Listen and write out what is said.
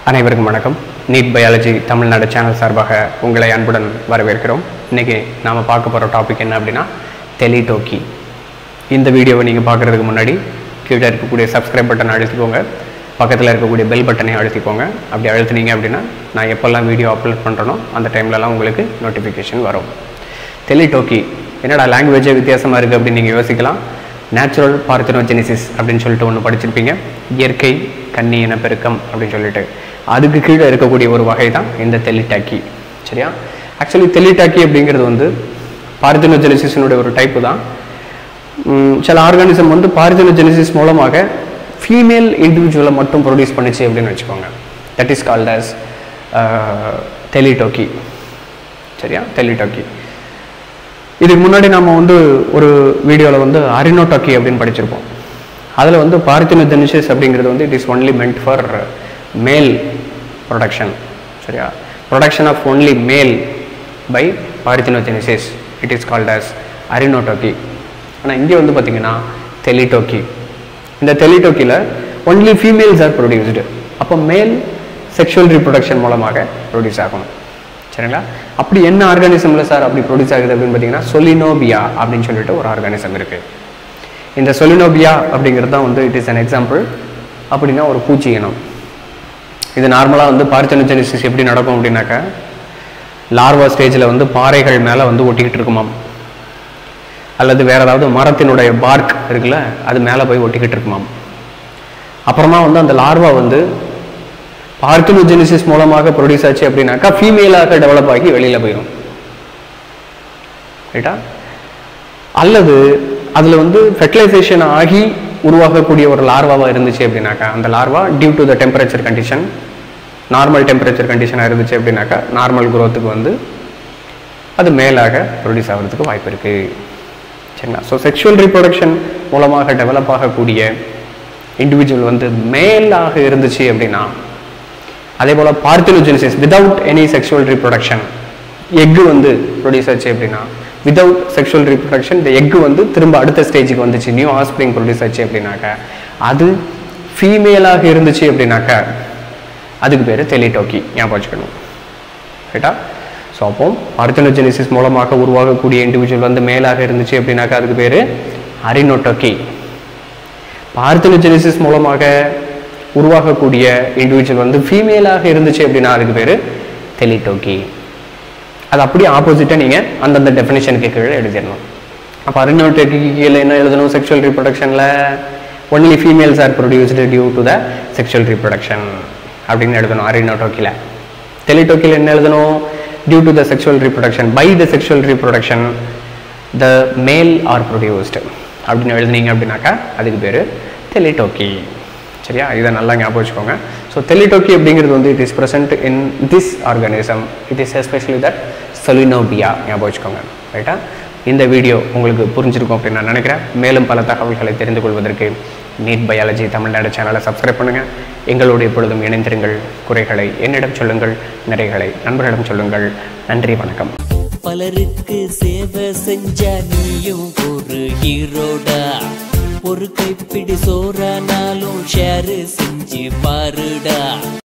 அனைவருக்கும் வணக்கம் NEET biology Tamil Nadu channel சார்பாக உங்களை அன்புடன் வரவேற்கிறோம் இன்றைக்கி நாம் பார்க்க போகிற டாபிக் என்ன அப்படின்னா டெலிடோக்கி இந்த வீடியோவை நீங்கள் பார்க்குறதுக்கு முன்னாடி கீழே இருக்கக்கூடிய சப்ஸ்கிரைப் பட்டன் அழுத்திக்கோங்க பக்கத்தில் இருக்கக்கூடிய பெல் பட்டனை அழுத்திக்கோங்க அப்படி அழுத்துனீங்க அப்படின்னா நான் எப்போல்லாம் வீடியோ அப்லோட் பண்ணுறனோ அந்த டைம்லலாம் உங்களுக்கு நோட்டிஃபிகேஷன் வரும் டெலிடோக்கி என்னடா லாங்குவேஜே வித்தியாசமாக இருக்குது அப்படின்னு நீங்கள் யோசிக்கலாம் நேச்சுரல் பார்த்தினோஜெனிசிஸ் அப்படின்னு சொல்லிட்டு ஒன்று படிச்சிருப்பீங்க இயற்கை கன்னி இனப்பெருக்கம் அப்படின்னு சொல்லிட்டு அதுக்கு கீழே இருக்கக்கூடிய ஒரு வகை தான் இந்த தெலிட்டாக்கி சரியா ஆக்சுவலி தெலிட்டாக்கி அப்படிங்கிறது வந்து பார்த்தினோஜெனிசிஸினுடைய ஒரு டைப்பு தான் உம், சில ஆர்கானிசம் வந்து பார்த்தினோஜெனிசிஸ் மூலமாக ஃபீமேல் இண்டிவிஜுவலை மட்டும் ப்ரொடியூஸ் பண்ணுச்சு அப்படின்னு வச்சுக்கோங்க that is called as thelytoky சரியா டெலிடோக்கி இதுக்கு முன்னாடி நம்ம வந்து ஒரு வீடியோவில் வந்து அரினோடாக்கி அப்படின்னு படிச்சிருப்போம் அதில் வந்து பார்த்தினோஜெனிசிஸ் அப்படிங்கிறது வந்து it is only meant for male production சரியா production of only male by parthenogenesis it is called as arrhenotoky ஆனால் இங்கே வந்து பார்த்தீங்கன்னா டெலிடோக்கி இந்த டெலிடோக்கியில் ஒன்லி ஃபீமேல்ஸ் ஆர் ப்ரொடியூஸ்டு அப்போ மேல் செக்ஷுவல் ரீப்ரொடக்ஷன் மூலமாக ப்ரொடியூஸ் ஆகும் சரிங்களா அப்படி என்ன ஆர்கானிசமில் சார் அப்படி ப்ரொடியூஸ் ஆகுது அப்படின்னு பார்த்தீங்கன்னா சொலினோபியா அப்படின்னு சொல்லிட்டு ஒரு ஆர்கானிசம் இருக்குது இந்த சொலினோபியா அப்படிங்கிறது தான் வந்து இட் இஸ் an எக்ஸாம்பிள் அப்படின்னா ஒரு பூச்சி இனம் இது நார்மலாக வந்து பார்த்தனோஜெனிசிஸ் எப்படி நடக்கும் அப்படின்னாக்கா லார்வா ஸ்டேஜில் வந்து பாறைகள் மேலே வந்து ஒட்டிக்கிட்டு இருக்குமாம் அல்லது வேற ஏதாவது மரத்தினுடைய பார்க் இருக்குல்ல அது மேலே போய் ஒட்டிக்கிட்டு இருக்குமாம் அப்புறமா வந்து அந்த லார்வா வந்து பார்த்தினோஜெனிசிஸ் மூலமாக ப்ரொடியூஸ் ஆச்சு அப்படின்னாக்கா ஃபீமேலாக டெவலப் ஆகி வெளியில் போயிடும் ரைட்டா அல்லது அதில் வந்து ஃபெர்டிலைசேஷன் ஆகி உருவாகக்கூடிய ஒரு லார்வாவாக இருந்துச்சு அப்படின்னாக்கா அந்த larva due to the temperature condition normal temperature கண்டிஷனாக இருந்துச்சு அப்படின்னாக்கா நார்மல் growth-க்கு வந்து அது மேலாக ப்ரொடியூஸ் ஆகிறதுக்கு வாய்ப்பு இருக்குது சரிங்களா ஸோ செக்ஷுவல் ரீப்ரொடக்ஷன் மூலமாக டெவலப் ஆகக்கூடிய இண்டிவிஜுவல் வந்து மேலாக இருந்துச்சு அப்படின்னா அதே போல் parthenogenesis without any sexual reproduction egg வந்து ப்ரொடியூஸ் ஆச்சு அப்படின்னா விதவுட் செக்ஷுவல் ரீப்ரொடக்ஷன் இந்த எக்கு வந்து திரும்ப அடுத்த ஸ்டேஜுக்கு வந்துச்சு நியூ ஆஸ்பிரிங் ப்ரொடியூஸ் ஆச்சு அப்படின்னாக்கா அது ஃபீமேலாக இருந்துச்சு அப்படின்னாக்கா அதுக்கு பேர் டெலிடோக்கி ஞாபகம் வச்சுக்கணும் ரைட்டா ஸோ அப்போ பார்த்தினோஜெனிசிஸ் மூலமாக உருவாகக்கூடிய இண்டிவிஜுவல் வந்து மேலாக இருந்துச்சு அப்படின்னாக்கா அதுக்கு பேர் அரினோட்டோக்கி பார்த்தினோஜெனிசிஸ் மூலமாக உருவாகக்கூடிய இண்டிவிஜுவல் வந்து ஃபீமேலாக இருந்துச்சு அப்படின்னா அதுக்கு பேர் டெலிடோக்கி அது அப்படியே ஆப்போசிட்டாக நீங்கள் அந்தந்த டெஃபினேஷனுக்கு கீழே எழுதிடணும் அப்போ அரினோட்டோக்கி கீழே என்ன எழுதணும் செக்ஷுவல் ரீப்ரொடக்ஷனில் only females are produced due to the sexual reproduction அப்படின்னு எழுதணும் அரினோட்டோக்கியில் டெலிடோக்கியில் என்ன எழுதணும் due to the sexual reproduction by the sexual reproduction the male are produced அப்படின்னு எழுதுனீங்க அப்படின்னாக்கா அதுக்கு பேர் டெலிடோக்கி சரியா இதை நல்லா ஞாபகம் வச்சுக்கோங்க ஸோ டெலிடோக்கி அப்படிங்கிறது வந்து it is present in this organism it is especially that Solenobia ஞாபகம் வச்சுக்கோங்க ரைட்டா இந்த வீடியோ உங்களுக்கு புரிஞ்சிருக்கும் அப்படின்னு நான் நினைக்கிறேன் மேலும் பல தகவல்களை தெரிந்து கொள்வதற்கு நீட் பயாலஜி தமிழ்நாடு சேனலை சப்ஸ்கிரைப் பண்ணுங்கள் எங்களோடு எப்பொழுதும் இணைந்திருங்கள் குறைகளை என்னிடம் சொல்லுங்கள் நிறைகளை நண்பர்களிடம் சொல்லுங்கள் நன்றி வணக்கம் பலருக்கு சேவை செஞ்ச நீயும் ஒரு ஹீரோடா ஒரு கைப்பிடி சோறானாலும் ஷேர் செஞ்சு பாருடா